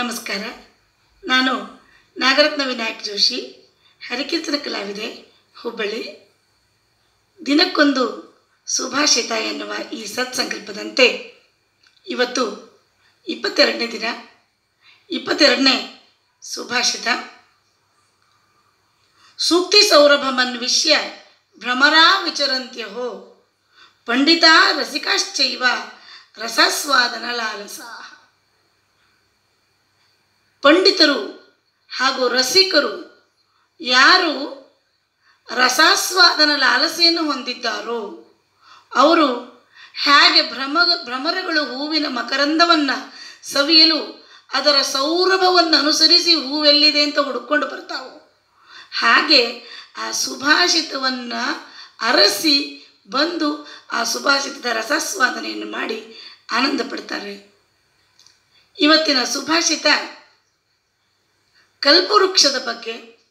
ನಮಸ್ಕಾರ ನಾನು ನಾಗರತ್ನ ವಿನಾಯಕ್ ಜೋಶಿ ಹರಿಕೀರ್ತನ ಕಲಾವಿದೆ ಹುಬ್ಬಳ್ಳಿ ದಿನಕ್ಕೊಂದು ಸುಭಾಷಿತ ಎನ್ನುವ ಈ ಸತ್ಸಂಕಲ್ಪದಂತೆ ಇವತ್ತು ಇಪ್ಪತ್ತೆರಡನೇ ದಿನ ಇಪ್ಪತ್ತೆರಡನೇ ಸುಭಾಷಿತ ಸೂಕ್ತಿ ಸೌರಭಮನ್ವಿಷ್ಯ ಭ್ರಮರಾ ವಿಚರಂತ್ಯಹೋ ಪಂಡಿತಾ ರಸಿಕಾಶ್ಚೈವ ರಸಸ್ವಾದನ ಲಾಲಸಾ ಪಂಡಿತರು ಹಾಗೂ ರಸಿಕರು ಯಾರು ರಸಾಸ್ವಾದನ ಲಾಲಸೆಯನ್ನು ಹೊಂದಿದ್ದಾರೋ ಅವರು ಹೇಗೆ ಭ್ರಮ ಭ್ರಮರಗಳು ಹೂವಿನ ಮಕರಂದವನ್ನು ಸವಿಯಲು ಅದರ ಸೌರಭವನ್ನು ಅನುಸರಿಸಿ ಹೂವೆಲ್ಲಿದೆ ಅಂತ ಹುಡುಕೊಂಡು ಬರ್ತಾವು ಹಾಗೆ ಆ ಸುಭಾಷಿತವನ್ನು ಅರಸಿ ಬಂದು ಆ ಸುಭಾಷಿತದ ರಸಸ್ವಾದನೆಯನ್ನು ಮಾಡಿ ಆನಂದ ಪಡ್ತಾರೆ ಇವತ್ತಿನ ಸುಭಾಷಿತ ಕಲ್ಪವೃಕ್ಷದ ಬಗ್ಗೆ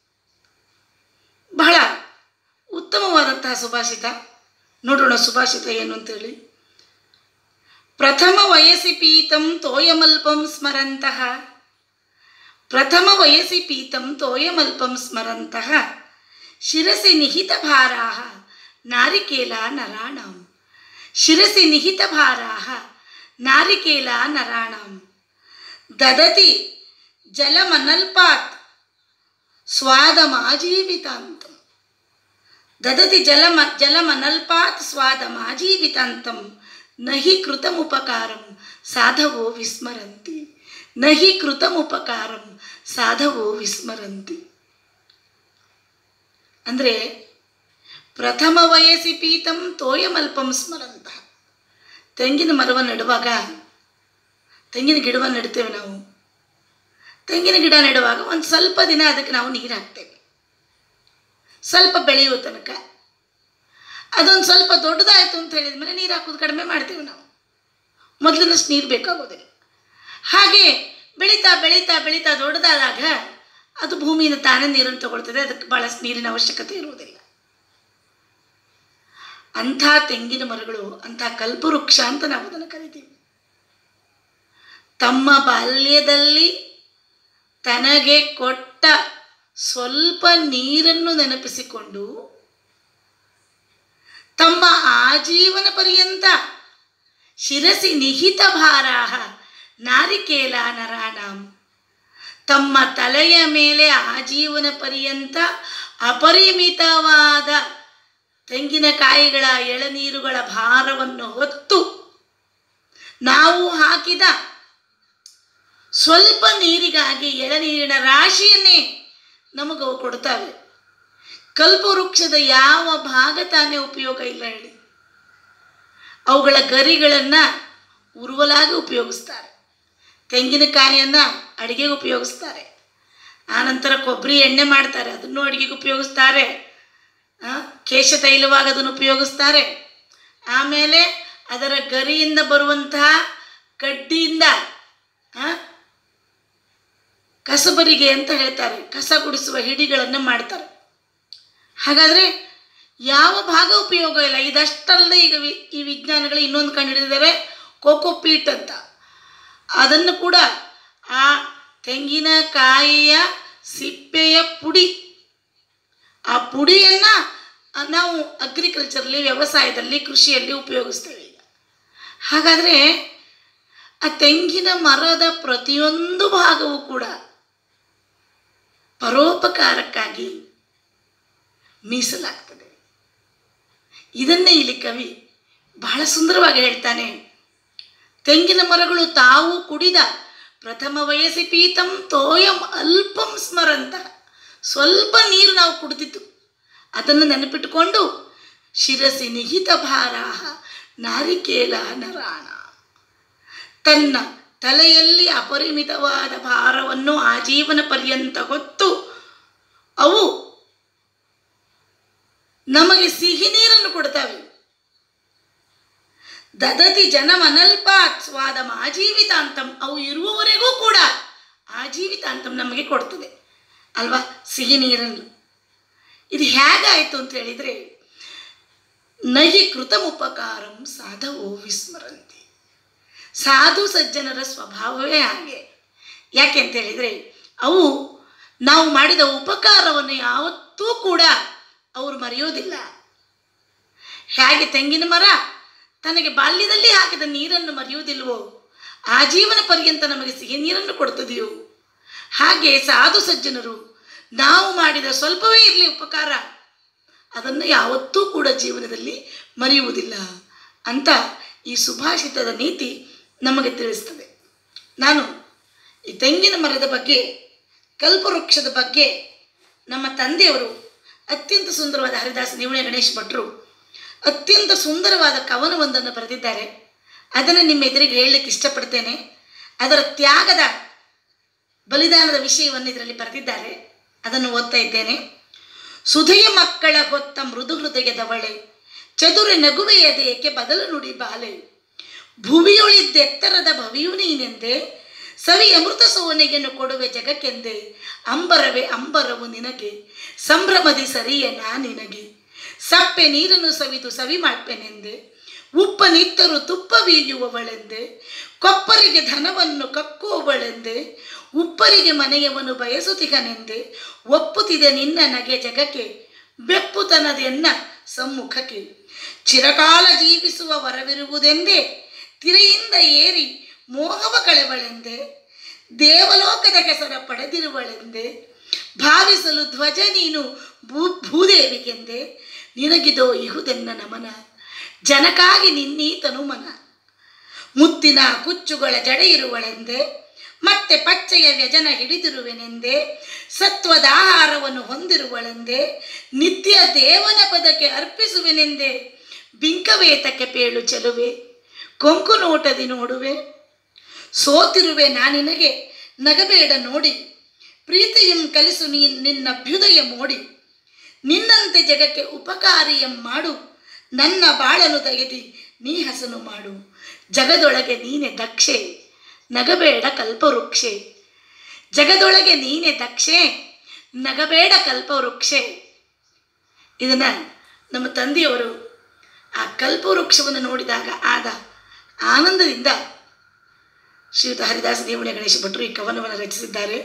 ಬಹಳ ಉತ್ತಮವಾದಂತಹ ಸುಭಾಷಿತ ನೋಡೋಣ ಸುಭಾಷಿತ ಏನು ಅಂತೇಳಿ ಪ್ರಥಮ ವಯಸ್ಸಿ ಪೀತಂ ತೋಯಮಲ್ಪಂ ಸ್ಮರಂತಹ ಪ್ರಥಮ ವಯಸ್ಸಿ ಪೀತಂ ತೋಯಮಲ್ಪಂ ಸ್ಮರಂತಹ ಶಿರಸಿ ನಿಹಿತ ಭಾರಾ ನಾರಿಕೇಲ ನರಾಣಂ ಶಿರಸಿ ನಿಹಿತ ಭಾರಾ ನಾರಿಕೇಲ ನರಾಣಂ ದದತಿ ಜಲಮನಲ್ಪಾತ್ ಸ್ವಾದಮಾಜೀವಿತಾಂತಂ ದದತಿ ಜಲಮ ಜಲಮನಲ್ಪಾತ್ ಸ್ವಾದಮಾಜೀವಿತಾಂತಂ ನಹಿ ಕೃತಮುಪಕಾರಂ ಸಾಧವೋ ವಿಸ್ಮರಂತಿ ನಹಿ ಕೃತಮುಪಕಾರಂ ಸಾಧವೋ ವಿಸ್ಮರಂತಿ ಅಂದರೆ ಪ್ರಥಮ ವಯಸ್ಸಿ ಪೀತಂ ತೋಯಮಲ್ಪಂ ಸ್ಮರಂತ ತೆಂಗಿನ ಮರವನ್ನು ನೆಡುವಾಗ ತೆಂಗಿನ ಗಿಡವನ್ನು ನೆಡ್ತೇವೆ ನಾವು ತೆಂಗಿನ ಗಿಡ ನೆಡುವಾಗ ಒಂದು ಸ್ವಲ್ಪ ದಿನ ಅದಕ್ಕೆ ನಾವು ನೀರು ಹಾಕ್ತೇವೆ ಸ್ವಲ್ಪ ಬೆಳೆಯುವ ತನಕ ಅದೊಂದು ಸ್ವಲ್ಪ ದೊಡ್ಡದಾಯಿತು ಅಂತ ಹೇಳಿದ ಮೇಲೆ ನೀರು ಹಾಕೋದು ಕಡಿಮೆ ಮಾಡ್ತೇವೆ ನಾವು ಮೊದಲಿನಷ್ಟು ನೀರು ಬೇಕಾಗೋದಿಲ್ಲ ಹಾಗೆ ಬೆಳೀತಾ ಬೆಳೀತಾ ಬೆಳೀತಾ ದೊಡ್ಡದಾದಾಗ ಅದು ಭೂಮಿಯಿಂದ ತಾನೇ ನೀರನ್ನು ತಗೊಳ್ತದೆ ಅದಕ್ಕೆ ಭಾಳಷ್ಟು ನೀರಿನ ಅವಶ್ಯಕತೆ ಇರುವುದಿಲ್ಲ ಅಂಥ ತೆಂಗಿನ ಮರಗಳು ಅಂಥ ಕಲ್ಪವೃಕ್ಷ ಅಂತ ನಾವು ಅದನ್ನು ಕರಿತೀವಿ ತಮ್ಮ ಬಾಲ್ಯದಲ್ಲಿ ತನಗೆ ಕೊಟ್ಟ ಸ್ವಲ್ಪ ನೀರನ್ನು ನೆನಪಿಸಿಕೊಂಡು ತಮ್ಮ ಆಜೀವನ ಪರ್ಯಂತ ಶಿರಸಿ ನಿಹಿತ ಭಾರಾಹ ನಾರಿಕೇಲ ನರಾಣಂ ತಮ್ಮ ತಲೆಯ ಮೇಲೆ ಆಜೀವನ ಪರ್ಯಂತ ಅಪರಿಮಿತವಾದ ತೆಂಗಿನಕಾಯಿಗಳ ಎಳನೀರುಗಳ ಭಾರವನ್ನು ಹೊತ್ತು ನಾವು ಹಾಕಿದ ಸ್ವಲ್ಪ ನೀರಿಗಾಗಿ ಎಳನೀರಿನ ರಾಶಿಯನ್ನೇ ನಮಗವು ಕೊಡ್ತವೆ ಕಲ್ಪವೃಕ್ಷದ ಯಾವ ಭಾಗ ತಾನೇ ಉಪಯೋಗ ಇಲ್ಲ ಹೇಳಿ ಅವುಗಳ ಗರಿಗಳನ್ನು ಉರುವಲಾಗಿ ಉಪಯೋಗಿಸ್ತಾರೆ ತೆಂಗಿನಕಾಯಿಯನ್ನು ಅಡುಗೆಗೆ ಉಪಯೋಗಿಸ್ತಾರೆ ಆನಂತರ ಕೊಬ್ಬರಿ ಎಣ್ಣೆ ಮಾಡ್ತಾರೆ ಅದನ್ನು ಅಡುಗೆಗೆ ಉಪಯೋಗಿಸ್ತಾರೆ ಕೇಶ ತೈಲವಾಗಿ ಅದನ್ನು ಉಪಯೋಗಿಸ್ತಾರೆ ಆಮೇಲೆ ಅದರ ಗರಿಯಿಂದ ಬರುವಂತಹ ಕಡ್ಡಿಯಿಂದ ಕಸಬರಿಗೆ ಅಂತ ಹೇಳ್ತಾರೆ ಕಸ ಗುಡಿಸುವ ಹಿಡಿಗಳನ್ನು ಮಾಡ್ತಾರೆ ಹಾಗಾದರೆ ಯಾವ ಭಾಗ ಉಪಯೋಗ ಇಲ್ಲ ಇದಷ್ಟಲ್ಲದೆ ಈಗ ವಿ ಈ ವಿಜ್ಞಾನಿಗಳು ಇನ್ನೊಂದು ಕಂಡುಹಿಡಿದಿದ್ದಾರೆ ಕೋಕೋಪೀಟ್ ಅಂತ ಅದನ್ನು ಕೂಡ ಆ ತೆಂಗಿನಕಾಯಿಯ ಸಿಪ್ಪೆಯ ಪುಡಿ ಆ ಪುಡಿಯನ್ನು ನಾವು ಅಗ್ರಿಕಲ್ಚರ್ಲಿ ವ್ಯವಸಾಯದಲ್ಲಿ ಕೃಷಿಯಲ್ಲಿ ಉಪಯೋಗಿಸ್ತೇವೆ ಈಗ ಹಾಗಾದರೆ ಆ ತೆಂಗಿನ ಮರದ ಪ್ರತಿಯೊಂದು ಭಾಗವೂ ಕೂಡ ಪರೋಪಕಾರಕ್ಕಾಗಿ ಮೀಸಲಾಗ್ತದೆ ಇದನ್ನೇ ಇಲ್ಲಿ ಕವಿ ಬಹಳ ಸುಂದರವಾಗಿ ಹೇಳ್ತಾನೆ ತೆಂಗಿನ ಮರಗಳು ತಾವು ಕುಡಿದ ಪ್ರಥಮ ವಯಸ್ಸಿ ಪೀತಂ ತೋಯಂ ಅಲ್ಪಂ ಸ್ಮರಂತ ಸ್ವಲ್ಪ ನೀರು ನಾವು ಕುಡಿದಿದ್ದು ಅದನ್ನು ನೆನಪಿಟ್ಟುಕೊಂಡು ಶಿರಸಿ ನಿಹಿತ ಭಾರಾಹ ನಾರಿಕೇಲ ನರಾಣ ತನ್ನ ತಲೆಯಲ್ಲಿ ಅಪರಿಮಿತವಾದ ಭಾರವನ್ನು ಆಜೀವನ ಪರ್ಯಂತ ಹೊತ್ತು ಅವು ನಮಗೆ ಸಿಹಿ ನೀರನ್ನು ಕೊಡ್ತವೆ ದದತಿ ಜನಮನಲ್ಪಾತ್ ಸ್ವಾದಂ ಆಜೀವಿತಾಂತಂ ಅವು ಇರುವವರೆಗೂ ಕೂಡ ಆಜೀವಿತಾಂತಂ ನಮಗೆ ಕೊಡ್ತದೆ ಅಲ್ವಾ ಸಿಹಿ ನೀರನ್ನು ಇದು ಹೇಗಾಯಿತು ಅಂತ ಹೇಳಿದರೆ ನಹಿ ಕೃತಮುಪಕಾರಂ ಸಾಧವೋ ವಿಸ್ಮರಂತಿ ಸಾಧು ಸಜ್ಜನರ ಸ್ವಭಾವವೇ ಹಾಗೆ ಯಾಕೆ ಅಂತ ಹೇಳಿದರೆ ಅವು ನಾವು ಮಾಡಿದ ಉಪಕಾರವನ್ನು ಯಾವತ್ತೂ ಕೂಡ ಅವರು ಮರೆಯೋದಿಲ್ಲ ಹೇಗೆ ತೆಂಗಿನ ಮರ ತನಗೆ ಬಾಲ್ಯದಲ್ಲಿ ಹಾಕಿದ ನೀರನ್ನು ಮರೆಯುವುದಿಲ್ವೋ ಆಜೀವನ ಪರ್ಯಂತ ನಮಗೆ ಸಿಹಿ ನೀರನ್ನು ಕೊಡ್ತದೆಯೋ ಹಾಗೆ ಸಾಧು ಸಜ್ಜನರು ನಾವು ಮಾಡಿದ ಸ್ವಲ್ಪವೇ ಇರಲಿ ಉಪಕಾರ ಅದನ್ನು ಯಾವತ್ತೂ ಕೂಡ ಜೀವನದಲ್ಲಿ ಮರೆಯುವುದಿಲ್ಲ ಅಂತ ಈ ಸುಭಾಷಿತದ ನೀತಿ ನಮಗೆ ತಿಳಿಸ್ತದೆ ನಾನು ಈ ತೆಂಗಿನ ಮರದ ಬಗ್ಗೆ ಕಲ್ಪವೃಕ್ಷದ ಬಗ್ಗೆ ನಮ್ಮ ತಂದೆಯವರು ಅತ್ಯಂತ ಸುಂದರವಾದ ಹರಿದಾಸ ನಿವಣೆ ಗಣೇಶ್ ಭಟ್ರು ಅತ್ಯಂತ ಸುಂದರವಾದ ಕವನವೊಂದನ್ನು ಬರೆದಿದ್ದಾರೆ ಅದನ್ನು ನಿಮ್ಮ ಎದುರಿಗೆ ಹೇಳಲಿಕ್ಕೆ ಇಷ್ಟಪಡ್ತೇನೆ ಅದರ ತ್ಯಾಗದ ಬಲಿದಾನದ ವಿಷಯವನ್ನು ಇದರಲ್ಲಿ ಬರೆದಿದ್ದಾರೆ ಅದನ್ನು ಓದ್ತಾ ಇದ್ದೇನೆ ಸುಧೆಯ ಮಕ್ಕಳ ಹೊತ್ತ ಮೃದು ಹೃದಯದವಳೆ ಚದುರೆ ನಗುವೆಯದೇಕೆ ಬದಲು ನುಡಿ ಬಾಲೆ ಭುವಿಯೊಳಿದ್ದೆತ್ತರದ ಭವಿಯು ನೀನೆಂದೆ ಸವಿ ಅಮೃತ ಸೋನೆಗೆನ್ನು ಕೊಡುವೆ ಜಗಕ್ಕೆಂದೆ ಅಂಬರವೇ ಅಂಬರವು ನಿನಗೆ ಸಂಭ್ರಮದಿ ಸರಿಯ ನಾ ನಿನಗೆ ಸಪ್ಪೆ ನೀರನ್ನು ಸವಿದು ಸವಿ ಮಾಡ್ಪೆನೆಂದೆ ಉಪ್ಪ ನಿತ್ತರು ತುಪ್ಪ ಬೀಯುವವಳೆಂದೆ ಕೊಪ್ಪರಿಗೆ ಧನವನ್ನು ಕಕ್ಕುವವಳೆಂದೆ ಉಪ್ಪರಿಗೆ ಮನೆಯವನು ಬಯಸುತ್ತಿಗನೆಂದೆ ಒಪ್ಪುತ್ತಿದೆ ನಿನ್ನ ನಗೆ ಜಗಕ್ಕೆ ಬೆಪ್ಪುತನದೆನ್ನ ಸಮ್ಮುಖಕ್ಕೆ ಚಿರಕಾಲ ಜೀವಿಸುವ ವರವಿರುವುದೆಂದೇ ತಿರೆಯಿಂದ ಏರಿ ಮೋಹವ ಕಳೆವಳೆಂದೆ ದೇವಲೋಕದ ಕೆಸರ ಪಡೆದಿರುವಳೆಂದೆ ಭಾವಿಸಲು ಧ್ವಜ ನೀನು ಭೂ ಭೂದೇವಿಗೆಂದೆ ನಿನಗಿದೋ ಇಹುದೆನ್ನ ನಮನ ಜನಕ್ಕಾಗಿ ನಿನ್ನೀತನು ಮನ ಮುತ್ತಿನ ಕುಚ್ಚುಗಳ ಜಡೆ ಇರುವಳೆಂದೆ ಮತ್ತೆ ಪಚ್ಚೆಯ ವ್ಯಜನ ಹಿಡಿದಿರುವೆನೆಂದೆ ಸತ್ವದ ಆಹಾರವನ್ನು ಹೊಂದಿರುವಳೆಂದೆ ನಿತ್ಯ ದೇವನ ಪದಕ್ಕೆ ಅರ್ಪಿಸುವೆನೆಂದೆ ಬಿಂಕವೇತಕ್ಕೆ ಪೇಳು ಚೆಲುವೆ ಕೊಂಕು ನೋಟದಿ ನೋಡುವೆ ಸೋತಿರುವೆ ನಾನಿನಗೆ ನಗಬೇಡ ನೋಡಿ ಪ್ರೀತಿಯಂ ಕಲಿಸು ನೀ ನಿನ್ನಭ್ಯುದಯ ಮೋಡಿ ನಿನ್ನಂತೆ ಜಗಕ್ಕೆ ಉಪಕಾರಿಯಂ ಮಾಡು ನನ್ನ ಬಾಳನು ದಯದಿ ನೀ ಹಸನು ಮಾಡು ಜಗದೊಳಗೆ ನೀನೆ ದಕ್ಷೆ ನಗಬೇಡ ಕಲ್ಪವೃಕ್ಷೆ ಜಗದೊಳಗೆ ನೀನೆ ದಕ್ಷೆ ನಗಬೇಡ ಕಲ್ಪವೃಕ್ಷೆ ಇದನ್ನು ನಮ್ಮ ತಂದೆಯವರು ಆ ಕಲ್ಪವೃಕ್ಷವನ್ನು ನೋಡಿದಾಗ ಆದ ಆನಂದದಿಂದ ಶ್ರೀಯುತ ಹರಿದಾಸ ದೇವಣೆ ಗಣೇಶ ಭಟ್ರು ಈ ಕವನವನ್ನು ರಚಿಸಿದ್ದಾರೆ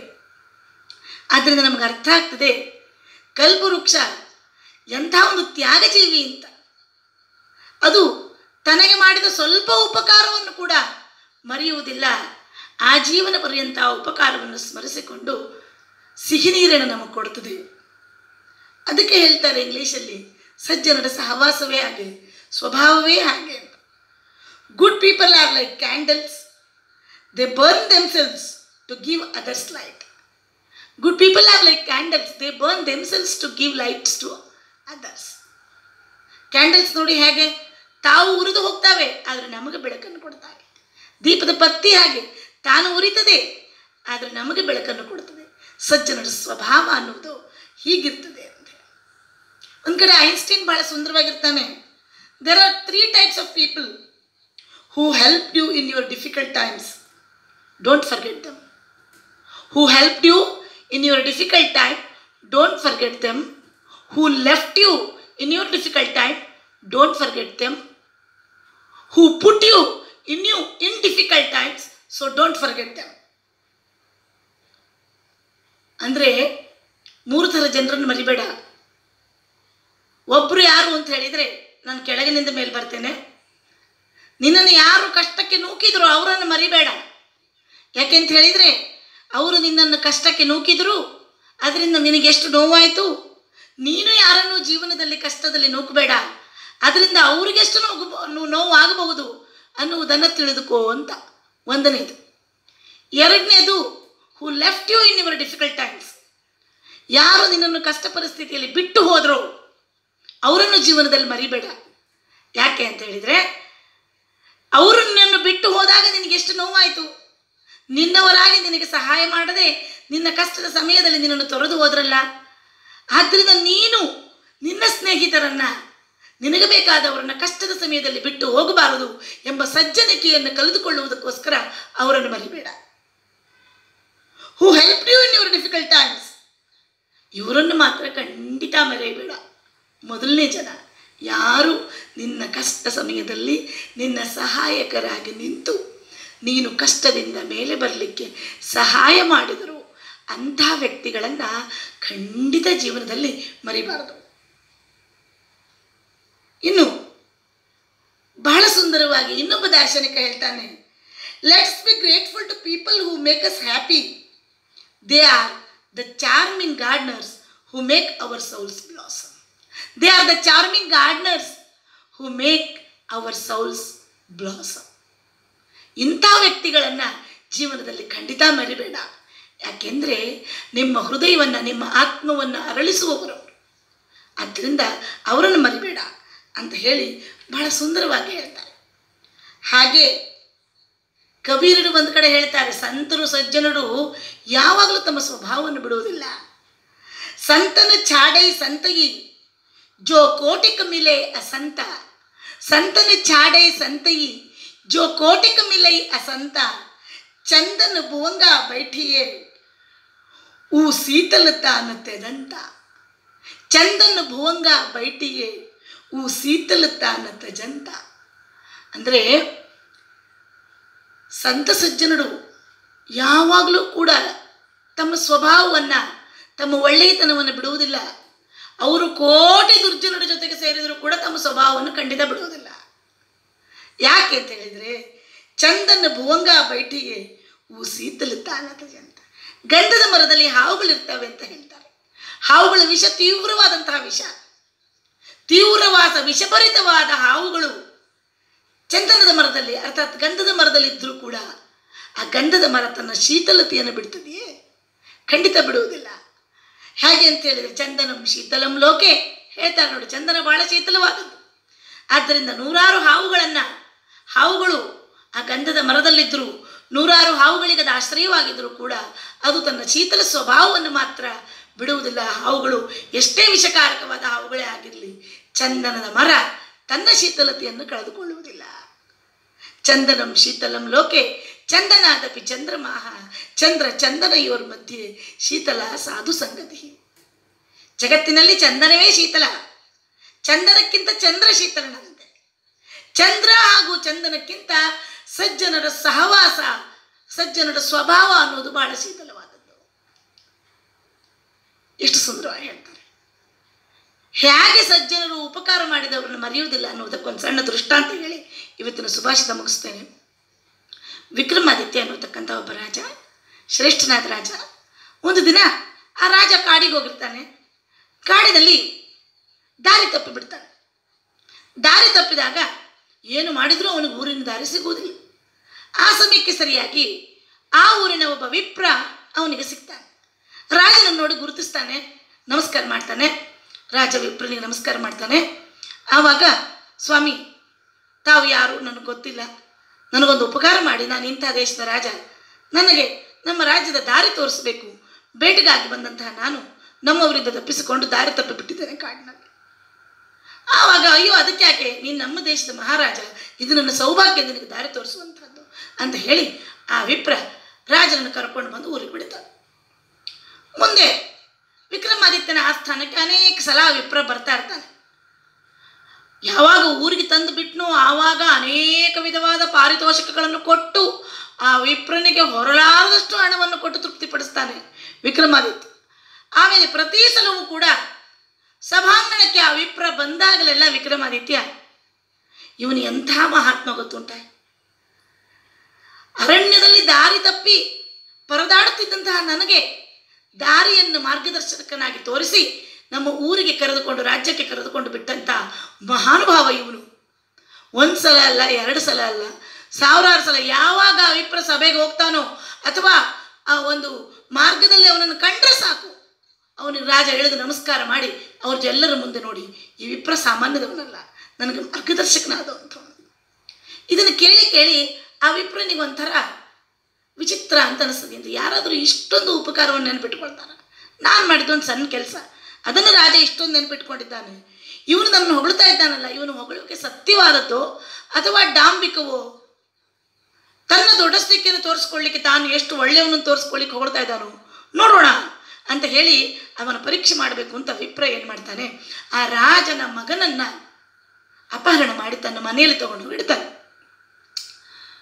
ಆದ್ದರಿಂದ ನಮಗೆ ಅರ್ಥ ಆಗ್ತದೆ ಕಲ್ಪವೃಕ್ಷ ಎಂಥ ಒಂದು ತ್ಯಾಗಜೀವಿ ಅಂತ ಅದು ತನಗೆ ಮಾಡಿದ ಸ್ವಲ್ಪ ಉಪಕಾರವನ್ನು ಕೂಡ ಮರೆಯುವುದಿಲ್ಲ ಆ ಜೀವನ ಪರ್ಯಂತ ಆ ಉಪಕಾರವನ್ನು ಸ್ಮರಿಸಿಕೊಂಡು ಸಿಹಿ ನೀರನ್ನು ನಮಗೆ ಕೊಡ್ತದೆ ಅದಕ್ಕೆ ಹೇಳ್ತಾರೆ ಇಂಗ್ಲೀಷಲ್ಲಿ ಸಜ್ಜನರ ಸಹವಾಸವೇ ಹಾಗೆ ಸ್ವಭಾವವೇ ಹಾಗೆ ಅಂತ good people are like candles they burn themselves to give others light good people are like candles they burn themselves to give lights to others candles ನೋಡಿ ಹೇಗೆ ತಾವು ಉರಿದು ಹೋಗ್ತಾವೆ ಆದರೆ ನಮಗೆ ಬೆಳಕನ್ನು ಕೊಡ್ತಾವೆ ದೀಪದ ಪತ್ತಿ ಹಾಗೆ ತಾನು ಉರಿತದೆ ಆದರೆ ನಮಗೆ ಬೆಳಕನ್ನು ಕೊಡ್ತದೆ ಸಜ್ಜನರ ಸ್ವಭಾವ ಅನ್ನುವುದು ಹೀಗಿರ್ತದೆ ಅಂತ ಒಂದು ಕಡೆ ಐನ್ಸ್ಟೈನ್ ಬಹಳ ಸುಂದರವಾಗಿರ್ತಾನೆ there are three types of people who help you in your difficult times don't forget them who helped you in your difficult time, don't forget them. Who left you in your difficult time, don't forget them. Who put you in you in difficult times, so don't forget them. ಅಂದರೆ ಮೂರು ಥರ ಜನರನ್ನು ಮರಿಬೇಡ ಒಬ್ಬರು ಯಾರು ಅಂತ ಹೇಳಿದರೆ ನಾನು ಕೆಳಗಿನಿಂದ ಮೇಲೆ ಬರ್ತೇನೆ ನಿನ್ನನ್ನು ಯಾರು ಕಷ್ಟಕ್ಕೆ ನೂಕಿದ್ರು ಅವರನ್ನು ಮರಿಬೇಡ ಯಾಕೆಂತ ಹೇಳಿದರೆ ಅವರು ನಿನ್ನನ್ನು ಕಷ್ಟಕ್ಕೆ ನೂಕಿದ್ರು ಅದರಿಂದ ನಿನಗೆ ಎಷ್ಟು ನೋವಾಯಿತು ನೀನು ಯಾರನ್ನು ಜೀವನದಲ್ಲಿ ಕಷ್ಟದಲ್ಲಿ ನೂಕಬೇಡ ಅದರಿಂದ ಅವರಿಗೆಷ್ಟು ನೋವು ನೋವು ಆಗಬಹುದು ಅನ್ನುವುದನ್ನು ತಿಳಿದುಕೋ ಅಂತ ಒಂದನೇದು ಎರಡನೇದು who left you in your difficult times ಯಾರು ನಿನ್ನನ್ನು ಕಷ್ಟ ಪರಿಸ್ಥಿತಿಯಲ್ಲಿ ಬಿಟ್ಟು ಹೋದರೂ ಅವರನ್ನು ಜೀವನದಲ್ಲಿ ಮರಿಬೇಡ ಯಾಕೆ ಅಂತ ಹೇಳಿದರೆ ಅವರು ನಿನ್ನನ್ನು ಬಿಟ್ಟು ಹೋದಾಗ ನಿನಗೆ ಎಷ್ಟು ನೋವಾಯಿತು ನಿನ್ನವರಾಗಿ ನಿನಗೆ ಸಹಾಯ ಮಾಡದೆ ನಿನ್ನ ಕಷ್ಟದ ಸಮಯದಲ್ಲಿ ನಿನ್ನನ್ನು ತೊರೆದು ಹೋದ್ರಲ್ಲ ಆದ್ದರಿಂದ ನೀನು ನಿನ್ನ ಸ್ನೇಹಿತರನ್ನ ನಿನಗೆ ಬೇಕಾದವರನ್ನ ಕಷ್ಟದ ಸಮಯದಲ್ಲಿ ಬಿಟ್ಟು ಹೋಗಬಾರದು ಎಂಬ ಸಜ್ಜನಿಕೆಯನ್ನು ಕಲಿತುಕೊಳ್ಳುವುದಕ್ಕೋಸ್ಕರ ಅವರನ್ನು ಮರಿಬೇಡ who help you in your difficult times ಇವರನ್ನು ಮಾತ್ರ ಖಂಡಿತ ಮರೆಯಬೇಡ ಮೊದಲನೇ ಜನ ಯಾರು ನಿನ್ನ ಕಷ್ಟ ಸಮಯದಲ್ಲಿ ನಿನ್ನ ಸಹಾಯಕರಾಗಿ ನಿಂತು ನೀನು ಕಷ್ಟದಿಂದ ಮೇಲೆ ಬರಲಿಕ್ಕೆ ಸಹಾಯ ಮಾಡಿದರು ಅಂಥ ವ್ಯಕ್ತಿಗಳನ್ನು ಖಂಡಿತ ಜೀವನದಲ್ಲಿ ಮರಿಬಾರದು ಇನ್ನು ಬಹಳ ಸುಂದರವಾಗಿ ಇನ್ನೊಬ್ಬ ದಾರ್ಶನಿಕ ಹೇಳ್ತಾನೆ let's be grateful to people who make us happy they are the charming gardeners who make our souls blossom they are the charming gardeners who make our souls blossom ಇಂಥ ವ್ಯಕ್ತಿಗಳನ್ನು ಜೀವನದಲ್ಲಿ ಖಂಡಿತ ಮರಿಬೇಡ ಯಾಕೆಂದರೆ ನಿಮ್ಮ ಹೃದಯವನ್ನು ನಿಮ್ಮ ಆತ್ಮವನ್ನು ಅರಳಿಸುವವರು ಆದ್ದರಿಂದ ಅವರನ್ನು ಮರಿಬೇಡ ಅಂತ ಹೇಳಿ ಬಹಳ ಸುಂದರವಾಗಿ ಹೇಳ್ತಾರೆ ಹಾಗೆ ಕಬೀರರು ಒಂದು ಕಡೆ ಹೇಳ್ತಾರೆ ಸಂತರು ಸಜ್ಜನರು ಯಾವಾಗಲೂ ತಮ್ಮ ಸ್ವಭಾವವನ್ನು ಬಿಡುವುದಿಲ್ಲ ಸಂತನ ಛಾಡೈ ಸಂತಗಿ ಜೋ ಕೋಟಿಕ ಮಿಲೆ ಅಸಂತ ಸಂತನ ಛಾಡೈ ಸಂತಗಿ ಜೋ ಕೋಟಿಕ ಮಿಲೈ ಅಸಂತ ಚಂದನ ಭುವಂಗ ಬೈಠಿಯೇ ಊ ಶೀತಲತ ಅನ್ನತ್ತೆದಂತ ಚಂದನ ಭುವಂಗ ಬೈಟಿಯೇ ಊ ಶೀತಲತ ಅನ್ನತ್ತ ಜಂತ ಅಂದರೆ ಸಂತ ಸಜ್ಜನರು ಯಾವಾಗಲೂ ಕೂಡ ತಮ್ಮ ಸ್ವಭಾವವನ್ನು ತಮ್ಮ ಒಳ್ಳೆಯತನವನ್ನು ಬಿಡುವುದಿಲ್ಲ ಅವರು ಕೋಟಿ ದುರ್ಜನರ ಜೊತೆಗೆ ಸೇರಿದರೂ ಕೂಡ ತಮ್ಮ ಸ್ವಭಾವವನ್ನು ಖಂಡಿತ ಬಿಡುವುದಿಲ್ಲ ಯಾಕೆ ಅಂತ ಹೇಳಿದರೆ ಚಂದನ ಭುವಂಗ ಬೈಟಿಗೆ ಊ ಶೀತಲ ತಾನತಜ ಅಂತ ಗಂಧದ ಮರದಲ್ಲಿ ಹಾವುಗಳಿರ್ತವೆ ಅಂತ ಹೇಳ್ತಾರೆ ಹಾವುಗಳ ವಿಷ ತೀವ್ರವಾದಂತಹ ವಿಷ ತೀವ್ರವಾದ ವಿಷಭರಿತವಾದ ಹಾವುಗಳು ಚಂದನದ ಮರದಲ್ಲಿ ಅರ್ಥಾತ್ ಗಂಧದ ಮರದಲ್ಲಿದ್ದರೂ ಕೂಡ ಆ ಗಂಧದ ಮರ ತನ್ನ ಶೀತಲತೆಯನ್ನು ಬಿಡ್ತದೆಯೇ ಖಂಡಿತ ಬಿಡುವುದಿಲ್ಲ ಹೇಗೆ ಅಂತ ಹೇಳಿದರೆ ಚಂದನಂ ಶೀತಲಂ ಲೋಕೆ ಹೇಳ್ತಾರೆ ನೋಡಿ ಚಂದನ ಬಹಳ ಶೀತಲವಾದದ್ದು ಆದ್ದರಿಂದ ನೂರಾರು ಹಾವುಗಳನ್ನು ಹಾವುಗಳು ಆ ಗಂಧದ ಮರದಲ್ಲಿದ್ದರೂ ನೂರಾರು ಹಾವುಗಳಿಗೆ ಅದು ಆಶ್ರಯವಾಗಿದ್ದರೂ ಕೂಡ ಅದು ತನ್ನ ಶೀತಲ ಸ್ವಭಾವವನ್ನು ಮಾತ್ರ ಬಿಡುವುದಿಲ್ಲ ಹಾವುಗಳು ಎಷ್ಟೇ ವಿಷಕಾರಕವಾದ ಹಾವುಗಳೇ ಆಗಿರಲಿ ಚಂದನದ ಮರ ತನ್ನ ಶೀತಲತೆಯನ್ನು ಕಳೆದುಕೊಳ್ಳುವುದಿಲ್ಲ ಚಂದನಂ ಶೀತಲಂ ಲೋಕೆ ಚಂದನಾದಪಿ ಚಂದ್ರಮಾಹ ಚಂದ್ರ ಚಂದನ ಇವರ ಮಧ್ಯೆ ಶೀತಲ ಸಾಧು ಸಂಗತಿ ಜಗತ್ತಿನಲ್ಲಿ ಚಂದನವೇ ಶೀತಲ ಚಂದನಕ್ಕಿಂತ ಚಂದ್ರ ಶೀತಲನಂತೆ ಚಂದ್ರ ಹಾಗೂ ಚಂದನಕ್ಕಿಂತ ಸಜ್ಜನರ ಸಹವಾಸ ಸಜ್ಜನರ ಸ್ವಭಾವ ಅನ್ನೋದು ಬಹಳ ಶೀತಲವಾದದ್ದು ಎಷ್ಟು ಸುಂದರವಾಗಿ ಹೇಳ್ತಾರೆ ಹೇಗೆ ಸಜ್ಜನರು ಉಪಕಾರ ಮಾಡಿದವರನ್ನು ಮರೆಯುವುದಿಲ್ಲ ಅನ್ನೋದಕ್ಕೊಂದು ಸಣ್ಣ ದೃಷ್ಟಾಂತ ಹೇಳಿ ಇವತ್ತಿನ ಸುಭಾಷಿತ ಮುಗಿಸ್ತೇನೆ ವಿಕ್ರಮಾದಿತ್ಯ ಅನ್ನತಕ್ಕಂಥ ಒಬ್ಬ ರಾಜ ಶ್ರೇಷ್ಠನಾದ ರಾಜ ಒಂದು ದಿನ ಆ ರಾಜ ಕಾಡಿಗೆ ಹೋಗಿರ್ತಾನೆ ಕಾಡಿನಲ್ಲಿ ದಾರಿ ತಪ್ಪಿ ಬಿಡ್ತಾನೆ ದಾರಿ ತಪ್ಪಿದಾಗ ಏನು ಮಾಡಿದರೂ ಅವನಿಗೆ ಊರಿನ ದಾರಿ ಸಿಗುವುದಿಲ್ಲ ಆ ಸಮಯಕ್ಕೆ ಸರಿಯಾಗಿ ಆ ಊರಿನ ಒಬ್ಬ ವಿಪ್ರ ಅವನಿಗೆ ಸಿಗ್ತಾನೆ ರಾಜನನ್ನು ನೋಡಿ ಗುರುತಿಸ್ತಾನೆ ನಮಸ್ಕಾರ ಮಾಡ್ತಾನೆ ರಾಜ ವಿಪ್ರನಿಗೆ ನಮಸ್ಕಾರ ಮಾಡ್ತಾನೆ ಆವಾಗ ಸ್ವಾಮಿ ತಾವು ಯಾರು ನನಗೆ ಗೊತ್ತಿಲ್ಲ ನನಗೊಂದು ಉಪಕಾರ ಮಾಡಿ ನಾನು ಇಂಥ ದೇಶದ ರಾಜ ನನಗೆ ನಮ್ಮ ರಾಜ್ಯದ ದಾರಿ ತೋರಿಸಬೇಕು ಬೇಟೆಗಾಗಿ ಬಂದಂತಹ ನಾನು ನಮ್ಮವರಿಂದ ತಪ್ಪಿಸಿಕೊಂಡು ದಾರಿ ತಪ್ಪಿಬಿಟ್ಟಿದ್ದೇನೆ ಕಾಡಿನಲ್ಲಿ ಆವಾಗ ಅಯ್ಯೋ ಅದಕ್ಕೆ ಯಾಕೆ ನೀನು ನಮ್ಮ ದೇಶದ ಮಹಾರಾಜ ಇದು ನನ್ನ ಸೌಭಾಗ್ಯ ನಿನಗೆ ದಾರಿ ತೋರಿಸುವಂಥದ್ದು ಅಂತ ಹೇಳಿ ಆ ವಿಪ್ರ ರಾಜನನ್ನು ಕರ್ಕೊಂಡು ಬಂದು ಊರಿಗೆ ಬಿಡ್ತಾನೆ ಮುಂದೆ ವಿಕ್ರಮಾದಿತ್ಯನ ಆಸ್ಥಾನಕ್ಕೆ ಅನೇಕ ಸಲ ಆ ವಿಪ್ರ ಬರ್ತಾ ಇರ್ತಾನೆ ಯಾವಾಗ ಊರಿಗೆ ತಂದು ಬಿಟ್ನೋ ಆವಾಗ ಅನೇಕ ವಿಧವಾದ ಪಾರಿತೋಷಕಗಳನ್ನು ಕೊಟ್ಟು ಆ ವಿಪ್ರನಿಗೆ ಹೊರಲಾರದಷ್ಟು ಹಣವನ್ನು ಕೊಟ್ಟು ತೃಪ್ತಿಪಡಿಸ್ತಾನೆ ವಿಕ್ರಮಾದಿತ್ಯ ಆಮೇಲೆ ಪ್ರತಿ ಸಲವೂ ಕೂಡ ಸಭಾಂಗಣಕ್ಕೆ ಆ ವಿಪ್ರ ಬಂದಾಗಲೆಲ್ಲ ವಿಕ್ರಮಾದಿತ್ಯ ಇವನು ಎಂಥ ಮಹಾತ್ಮ ಗೊತ್ತುಂಟ ಅರಣ್ಯದಲ್ಲಿ ದಾರಿ ತಪ್ಪಿ ಪರದಾಡುತ್ತಿದ್ದಂತಹ ನನಗೆ ದಾರಿಯನ್ನು ಮಾರ್ಗದರ್ಶಕನಾಗಿ ತೋರಿಸಿ ನಮ್ಮ ಊರಿಗೆ ಕರೆದುಕೊಂಡು ರಾಜ್ಯಕ್ಕೆ ಕರೆದುಕೊಂಡು ಬಿಟ್ಟಂಥ ಮಹಾನುಭಾವ ಇವನು ಒಂದು ಸಲ ಅಲ್ಲ ಎರಡು ಸಲ ಅಲ್ಲ ಸಾವಿರಾರು ಸಲ ಯಾವಾಗ ಆ ವಿಪ್ರ ಸಭೆಗೆ ಹೋಗ್ತಾನೋ ಅಥವಾ ಆ ಒಂದು ಮಾರ್ಗದಲ್ಲಿ ಅವನನ್ನು ಕಂಡ್ರೆ ಸಾಕು ಅವನಿಗೆ ರಾಜ ಎಳೆದು ನಮಸ್ಕಾರ ಮಾಡಿ ಅವ್ರ ಎಲ್ಲರ ಮುಂದೆ ನೋಡಿ ಈ ವಿಪ್ರ ಸಾಮಾನ್ಯದವನಲ್ಲ ನನಗೆ ಮಾರ್ಗದರ್ಶಕನಾದವಂಥವನು ಇದನ್ನು ಕೇಳಿ ಕೇಳಿ ಆ ವಿಪ್ರನಿಗೆ ಒಂಥರ ವಿಚಿತ್ರ ಅಂತ ಅನಿಸ್ತದೆ ಅಂತ ಯಾರಾದರೂ ಇಷ್ಟೊಂದು ಉಪಕಾರವನ್ನು ನೆನಪಿಟ್ಕೊಳ್ತಾರ ನಾನು ಮಾಡಿದ್ದೊಂದು ಸಣ್ಣ ಕೆಲಸ ಅದನ್ನು ರಾಜ ಇಷ್ಟೊಂದು ನೆನಪಿಟ್ಕೊಂಡಿದ್ದಾನೆ ಇವನು ನಮ್ಮನ್ನು ಹೊಗಳ್ತಾ ಇದ್ದಾನಲ್ಲ ಇವನು ಹೊಗಳಿಕೆ ಸತ್ಯವಾದದ್ದೋ ಅಥವಾ ಡಾಂಬಿಕವೋ ತನ್ನ ದೊಡ್ಡಸ್ತಿಕೆಯನ್ನು ತೋರಿಸ್ಕೊಳ್ಳಿಕ್ಕೆ ತಾನು ಎಷ್ಟು ಒಳ್ಳೆಯವನನ್ನು ತೋರಿಸ್ಕೊಳ್ಳಿಕ್ಕೆ ಹೊಗಳ್ತಾ ಇದ್ದಾನೋ ನೋಡೋಣ ಅಂತ ಹೇಳಿ ಅವನ ಪರೀಕ್ಷೆ ಮಾಡಬೇಕು ಅಂತ ವಿಪ್ರ ಏನು ಮಾಡ್ತಾನೆ ಆ ರಾಜನ ಮಗನನ್ನು ಅಪಹರಣ ಮಾಡಿ ತನ್ನ ಮನೆಯಲ್ಲಿ ತಗೊಂಡು ಇಡ್ತಾನೆ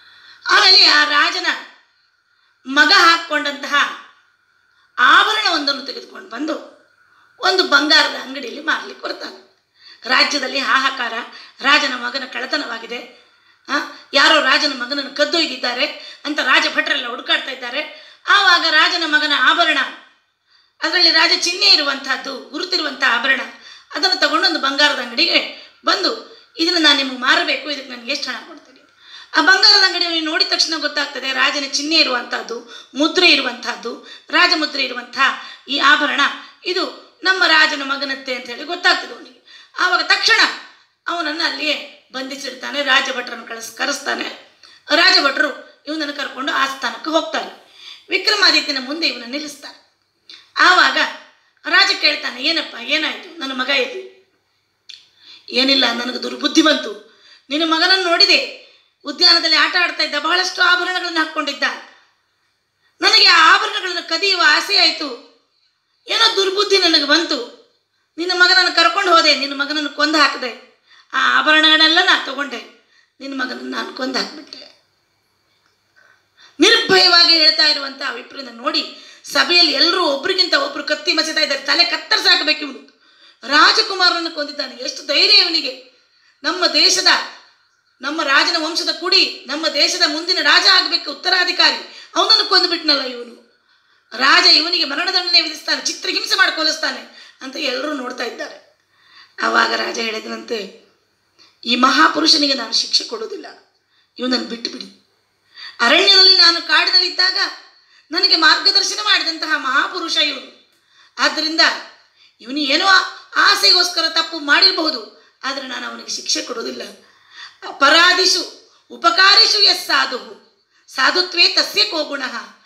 ಆಮೇಲೆ ಆ ರಾಜನ ಮಗ ಹಾಕ್ಕೊಂಡಂತಹ ಆಭರಣವೊಂದನ್ನು ತೆಗೆದುಕೊಂಡು ಬಂದು ಒಂದು ಬಂಗಾರದ ಅಂಗಡಿಯಲ್ಲಿ ಮಾರಲಿಕ್ಕೆ ಬರ್ತಾನೆ ರಾಜ್ಯದಲ್ಲಿ ಹಾಹಾಕಾರ ರಾಜನ ಮಗನ ಕಳ್ಳತನವಾಗಿದೆ ಆ, ಯಾರೋ ರಾಜನ ಮಗನನ್ನು ಕದ್ದೊಯ್ದಿದ್ದಾರೆ ಅಂತ ರಾಜ ಭಟ್ರೆಲ್ಲ ಹುಡುಕಾಡ್ತಾ ಇದ್ದಾರೆ ಆವಾಗ ರಾಜನ ಮಗನ ಆಭರಣ ಅದರಲ್ಲಿ ರಾಜ ಚಿಹ್ನೆ ಇರುವಂತಹದ್ದು ಗುರುತಿರುವಂಥ ಆಭರಣ ಅದನ್ನು ತಗೊಂಡು ಒಂದು ಬಂಗಾರದ ಅಂಗಡಿಗೆ ಬಂದು ಇದನ್ನು ನಾನು ನಿಮಗೆ ಮಾರಬೇಕು ಇದಕ್ಕೆ ನನಗೆ ಎಷ್ಟು ಹಣ ಕೊಡ್ತೀನಿ ಆ ಬಂಗಾರದ ಅಂಗಡಿಯನ್ನು ನೋಡಿದ ತಕ್ಷಣ ಗೊತ್ತಾಗ್ತದೆ ರಾಜನ ಚಿಹ್ನೆ ಇರುವಂತಹದ್ದು ಮುದ್ರೆ ಇರುವಂತಹದ್ದು ರಾಜಮುದ್ರೆ ಇರುವಂತಹ ಈ ಆಭರಣ ಇದು ನಮ್ಮ ರಾಜನ ಮಗನತ್ತೆ ಅಂತ ಹೇಳಿ ಗೊತ್ತಾಗ್ತದೆ ಅವನಿಗೆ ಆವಾಗ ತಕ್ಷಣ ಅವನನ್ನು ಅಲ್ಲಿಯೇ ಬಂಧಿಸಿಡ್ತಾನೆ ರಾಜಭಟ್ರನ್ನು ಕಳಿಸ್ ಕರೆಸ್ತಾನೆ ರಾಜಭಟ್ರು ಇವನನ್ನು ಕರ್ಕೊಂಡು ಆ ಸ್ಥಾನಕ್ಕೆ ಹೋಗ್ತಾನೆ ವಿಕ್ರಮಾದಿತ್ಯನ ಮುಂದೆ ಇವನ ನಿಲ್ಲಿಸ್ತಾನೆ ಆವಾಗ ರಾಜ ಕೇಳ್ತಾನೆ ಏನಪ್ಪ ಏನಾಯಿತು ನನ್ನ ಮಗ ಎಲ್ಲಿ ಏನಿಲ್ಲ ನನಗೆ ದುರ್ಬುದ್ಧಿ ಬಂತು ನಿನ್ನ ಮಗನನ್ನು ನೋಡಿದೆ ಉದ್ಯಾನದಲ್ಲಿ ಆಟ ಆಡ್ತಾ ಇದ್ದ ಬಹಳಷ್ಟು ಆಭರಣಗಳನ್ನು ಹಾಕ್ಕೊಂಡಿದ್ದ ನನಗೆ ಆ ಆಭರಣಗಳನ್ನು ಕದಿಯುವ ಆಸೆ ಆಯಿತು ಏನೋ ದುರ್ಬುದ್ಧಿ ನನಗೆ ಬಂತು ನಿನ್ನ ಮಗನನ್ನು ಕರ್ಕೊಂಡು ಹೋದೆ ನಿನ್ನ ಮಗನನ್ನು ಕೊಂದು ಹಾಕಿದೆ ಆ ಆಭರಣಗಳನ್ನೆಲ್ಲ ನಾನು ತಗೊಂಡೆ ನಿನ್ನ ಮಗನನ್ನು ನಾನು ಕೊಂದು ಹಾಕಿಬಿಟ್ಟೆ ನಿರ್ಭಯವಾಗಿ ಹೇಳ್ತಾ ಇರುವಂಥ ಆ ವಿಪ್ರನ ನೋಡಿ ಸಭೆಯಲ್ಲಿ ಎಲ್ಲರೂ ಒಬ್ರಿಗಿಂತ ಒಬ್ರು ಕತ್ತಿ ಮಸಿತಾ ಇದ್ದಾರೆ ತಲೆ ಕತ್ತರಿಸಾಕಬೇಕು ಇವನು ರಾಜಕುಮಾರನನ್ನು ಕೊಂದಿದ್ದಾನೆ ಎಷ್ಟು ಧೈರ್ಯ ಇವನಿಗೆ ನಮ್ಮ ದೇಶದ ನಮ್ಮ ರಾಜನ ವಂಶದ ಕುಡಿ ನಮ್ಮ ದೇಶದ ಮುಂದಿನ ರಾಜ ಆಗಬೇಕು ಉತ್ತರಾಧಿಕಾರಿ ಅವನನ್ನು ಕೊಂದುಬಿಟ್ನಲ್ಲ ಇವನು ರಾಜ ಇವನಿಗೆ ಮರಣದಂಡನೆ ವಿಧಿಸ್ತಾನೆ ಚಿತ್ರಹಿಂಸೆ ಮಾಡಿ ಕೊಲಿಸ್ತಾನೆ ಅಂತ ಎಲ್ಲರೂ ನೋಡ್ತಾ ಇದ್ದಾರೆ ಆವಾಗ ರಾಜ ಹೇಳಿದನಂತೆ ಈ ಮಹಾಪುರುಷನಿಗೆ ನಾನು ಶಿಕ್ಷೆ ಕೊಡೋದಿಲ್ಲ ಇವನನ್ನು ಬಿಟ್ಟು ಬಿಡಿ ಅರಣ್ಯದಲ್ಲಿ ನಾನು ಕಾಡಿನಲ್ಲಿದ್ದಾಗ ನನಗೆ ಮಾರ್ಗದರ್ಶನ ಮಾಡಿದಂತಹ ಮಹಾಪುರುಷ ಇವನು ಆದ್ದರಿಂದ ಇವನು ಏನೋ ಆಸೆಗೋಸ್ಕರ ತಪ್ಪು ಮಾಡಿರಬಹುದು ಆದರೆ ನಾನು ಅವನಿಗೆ ಶಿಕ್ಷೆ ಕೊಡೋದಿಲ್ಲ ಅಪರಾಧಿಷು ಉಪಕಾರಿಷು ಎಸ್ ಸಾಧು ಸಾಧುತ್ವೇ ತಸ್ಯ ಕೋ ಗುಣ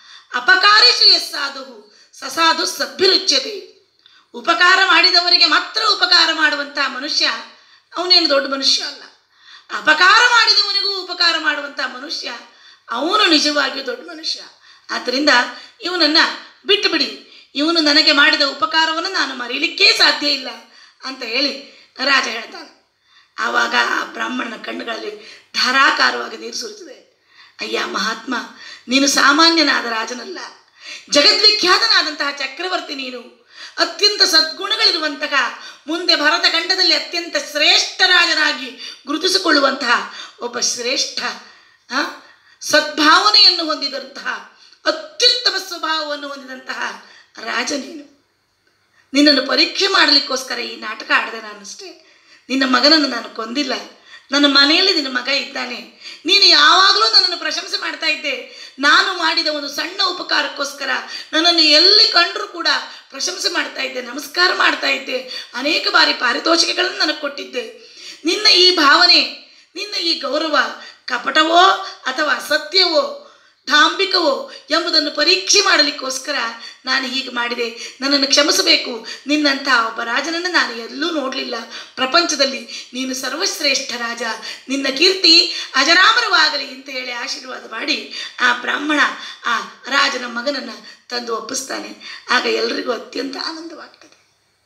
ಅಪಕಾರಿಷು ಎಸ್ ಸಾಧು ಸಸಾಧು ಸಭ್ಯರುಚ್ಯತೆ ಉಪಕಾರ ಮಾಡಿದವರಿಗೆ ಮಾತ್ರ ಉಪಕಾರ ಮಾಡುವಂತಹ ಮನುಷ್ಯ ಅವನೇನು ದೊಡ್ಡ ಮನುಷ್ಯ ಅಲ್ಲ ಅಪಕಾರ ಮಾಡಿದವನಿಗೂ ಉಪಕಾರ ಮಾಡುವಂಥ ಮನುಷ್ಯ ಅವನು ನಿಜವಾಗಿಯೂ ದೊಡ್ಡ ಮನುಷ್ಯ ಆದ್ದರಿಂದ ಇವನನ್ನು ಬಿಟ್ಟು ಬಿಡಿ ಇವನು ನನಗೆ ಮಾಡಿದ ಉಪಕಾರವನ್ನು ನಾನು ಮರೀಲಿಕ್ಕೇ ಸಾಧ್ಯ ಇಲ್ಲ ಅಂತ ಹೇಳಿ ರಾಜ ಹೇಳ್ತಾನೆ ಆವಾಗ ಆ ಬ್ರಾಹ್ಮಣನ ಕಣ್ಣುಗಳಲ್ಲಿ ಧಾರಾಕಾರವಾಗಿ ನೀರು ಸುರಿತದೆ ಅಯ್ಯ ಮಹಾತ್ಮ ನೀನು ಸಾಮಾನ್ಯನಾದ ರಾಜನಲ್ಲ ಜಗದ್ವಿಖ್ಯಾತನಾದಂತಹ ಚಕ್ರವರ್ತಿ ನೀನು ಅತ್ಯಂತ ಸದ್ಗುಣಗಳಿರುವಂತಹ ಮುಂದೆ ಭರತ ಖಂಡದಲ್ಲಿ ಅತ್ಯಂತ ಶ್ರೇಷ್ಠ ರಾಜನಾಗಿ ಗುರುತಿಸಿಕೊಳ್ಳುವಂತಹ ಒಬ್ಬ ಶ್ರೇಷ್ಠ ಆ, ಸದ್ಭಾವನೆಯನ್ನು ಹೊಂದಿದಂತಹ ಅತ್ಯುತ್ತಮ ಸ್ವಭಾವವನ್ನು ಹೊಂದಿದಂತಹ ರಾಜ ನೀನು ನಿನ್ನನ್ನು ಪರೀಕ್ಷೆ ಮಾಡಲಿಕ್ಕೋಸ್ಕರ ಈ ನಾಟಕ ಆಡಿದೆ ನಾನಷ್ಟೇ ನಿನ್ನ ಮಗನನ್ನು ನಾನು ಕೊಂದಿಲ್ಲ ನನ್ನ ಮನೆಯಲ್ಲಿ ನಿನ್ನ ಮಗ ಇದ್ದಾನೆ ನೀನು ಯಾವಾಗಲೂ ನನ್ನನ್ನು ಪ್ರಶಂಸೆ ಮಾಡ್ತಾ ಇದ್ದೆ ನಾನು ಮಾಡಿದ ಒಂದು ಸಣ್ಣ ಉಪಕಾರಕ್ಕೋಸ್ಕರ ನನ್ನನ್ನು ಎಲ್ಲಿ ಕಂಡರೂ ಕೂಡ ಪ್ರಶಂಸೆ ಮಾಡ್ತಾ ಇದ್ದೆ ನಮಸ್ಕಾರ ಮಾಡ್ತಾ ಇದ್ದೆ ಅನೇಕ ಬಾರಿ ಪಾರಿತೋಷಿಕಗಳನ್ನು ನನಗೆ ಕೊಟ್ಟಿದ್ದೆ ನಿನ್ನ ಈ ಭಾವನೆ ನಿನ್ನ ಈ ಗೌರವ ಕಪಟವೋ ಅಥವಾ ಸತ್ಯವೋ ಧಾಂಬಿಕವೋ ಎಂಬುದನ್ನು ಪರೀಕ್ಷೆ ಮಾಡಲಿಕ್ಕೋಸ್ಕರ ನಾನು ಹೀಗೆ ಮಾಡಿದೆ ನನ್ನನ್ನು ಕ್ಷಮಿಸಬೇಕು ನಿನ್ನಂಥ ಒಬ್ಬ ರಾಜನನ್ನು ನಾನು ಎಲ್ಲೂ ನೋಡಲಿಲ್ಲ ಪ್ರಪಂಚದಲ್ಲಿ ನೀನು ಸರ್ವಶ್ರೇಷ್ಠ ರಾಜ ನಿನ್ನ ಕೀರ್ತಿ ಅಜರಾಮರವಾಗಲಿ ಅಂತ ಹೇಳಿ ಆಶೀರ್ವಾದ ಮಾಡಿ ಆ ಬ್ರಾಹ್ಮಣ ಆ ರಾಜನ ಮಗನನ್ನು ತಂದು ಒಪ್ಪಿಸ್ತಾನೆ ಆಗ ಎಲ್ರಿಗೂ ಅತ್ಯಂತ ಆನಂದವಾಗ್ತದೆ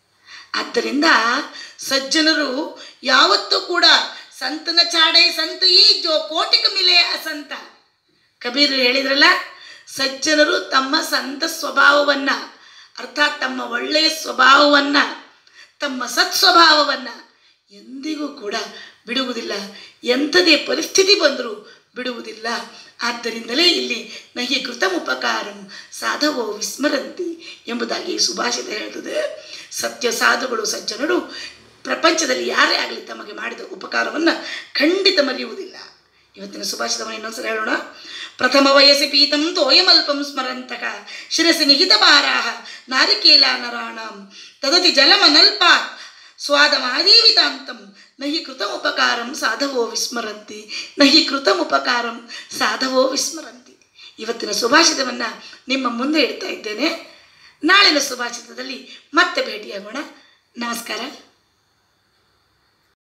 ಆದ್ದರಿಂದ ಸಜ್ಜನರು ಯಾವತ್ತೂ ಕೂಡ ಸಂತನ ಚಾಡೆ ಸಂತ ಈ ಜೋ ಕೋಟಿಕ ಮಿಲೆ ಅಸಂತ ಕಬೀರ್ ಹೇಳಿದ್ರಲ್ಲ ಸಜ್ಜನರು ತಮ್ಮ ಸಂತ ಸ್ವಭಾವವನ್ನು ಅರ್ಥಾತ್ ತಮ್ಮ ಒಳ್ಳೆಯ ಸ್ವಭಾವವನ್ನು ತಮ್ಮ ಸತ್ ಸ್ವಭಾವವನ್ನು ಎಂದಿಗೂ ಕೂಡ ಬಿಡುವುದಿಲ್ಲ ಎಂಥದೇ ಪರಿಸ್ಥಿತಿ ಬಂದರೂ ಬಿಡುವುದಿಲ್ಲ ಆದ್ದರಿಂದಲೇ ಇಲ್ಲಿ ನಹಿ ಕೃತಂ ಉಪಕಾರಂ ಸಾಧವೋ ವಿಸ್ಮರಂತಿ ಎಂಬುದಾಗಿ ಈ ಸುಭಾಷಿತ ಹೇಳ್ತದೆ ಸತ್ಯ ಸಾಧುಗಳು ಸಜ್ಜನರು ಪ್ರಪಂಚದಲ್ಲಿ ಯಾರೇ ಆಗಲಿ ತಮಗೆ ಮಾಡಿದ ಉಪಕಾರವನ್ನು ಖಂಡಿತ ಮರೆಯುವುದಿಲ್ಲ ಇವತ್ತಿನ ಸುಭಾಷಿತವನ್ನು ಇನ್ನೊಂದ್ಸಲ ಹೇಳೋಣ ಪ್ರಥಮ ವಯಸ್ಸಿ ಪೀತಂ ತೋಯಮಲ್ಪಂ ಸ್ಮರಂತಕ ಶಿರಸಿ ನಿಹಿತ ಭಾರಾಹ ನಾರಿಕೇಲ ನರಾಣಂ ತದತಿ ಜಲಮನಲ್ಪಾತ್ ಸ್ವಾದಮಾದೀವಿತಾಂತಂ ನಹಿ ಕೃತಂ ಉಪಕಾರಂ ಸಾಧವೋ ವಿಸ್ಮರಂತಿ ನಹಿ ಕೃತಂ ಉಪಕಾರಂ ಸಾಧವೋ ವಿಸ್ಮರಂತಿ ಇವತ್ತಿನ ಸುಭಾಷಿತವನ್ನು ನಿಮ್ಮ ಮುಂದೆ ಇಡ್ತಾ ಇದ್ದೇನೆ ನಾಳಿನ ಸುಭಾಷಿತದಲ್ಲಿ ಮತ್ತೆ ಭೇಟಿಯಾಗೋಣ ನಮಸ್ಕಾರ